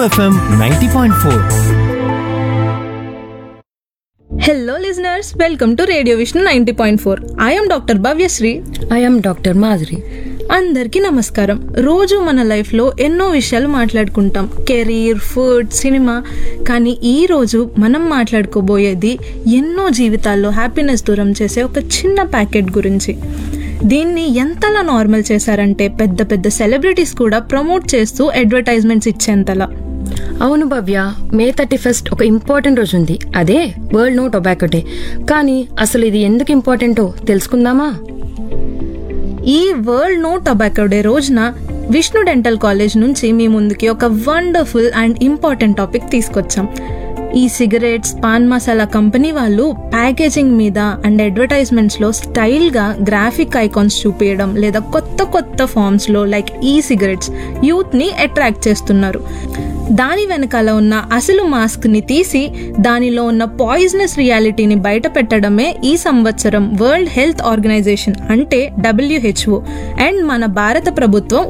FM ninety point four hello listeners welcome to radio Vishnu ninety point four I'm doctor Bhavyasri I'm doctor Madhuri అందరికీ నమస్కారం రోజు మన లైఫ్లో ఎన్నో విషయాలు మాట్లాడుకుంటాం కెరీర్ ఫుడ్ సినిమా కానీ ఈ రోజు మనం మాట్లాడుకోబోయేది ఎన్నో జీవితాల్లో హ్యాపీనెస్ దూరం చేసే ఒక చిన్న ప్యాకెట్ గురించి దీన్ని ఎంతలా నార్మల్ చేశారంటే పెద్ద పెద్ద సెలబ్రిటీస్ కూడా ప్రమోట్ చేస్తూ అడ్వర్టైజ్మెంట్స్ ఇచ్చేంతలా అవును భవ్య మే థర్టీ ఫస్ట్ ఒక ఇంపార్టెంట్ రోజు ఉంది అదే వరల్డ్ నో టొబాకో డే కానీ అసలు ఇది ఎందుకు ఇంపార్టెంటో తెలుసుకుందామా ఈ వరల్డ్ నో టొబాకో డే రోజున విష్ణు డెంటల్ కాలేజ్ నుంచి మీ ముందుకి ఒక వండర్ఫుల్ అండ్ ఇంపార్టెంట్ టాపిక్ తీసుకొచ్చాం ఈ సిగరెట్స్ పాన్ మసాలా కంపెనీ వాళ్ళు ప్యాకేజింగ్ మీద అండ్ అడ్వర్టైజ్మెంట్స్లో స్టైల్గా గ్రాఫిక్ ఐకాన్స్ చూపించడం లేదా కొత్త కొత్త ఫామ్స్లో లైక్ ఈ సిగరెట్స్ యూత్ని అట్రాక్ట్ చేస్తున్నారు దాని వెనకాల ఉన్న అసలు మాస్క్ ని తీసి దానిలో ఉన్న పాయిజనస్ రియాలిటీని బయట పెట్టడమే ఈ సంవత్సరం వరల్డ్ హెల్త్ ఆర్గనైజేషన్ అంటే డబ్ల్యూహెచ్ఓ అండ్ మన భారత ప్రభుత్వం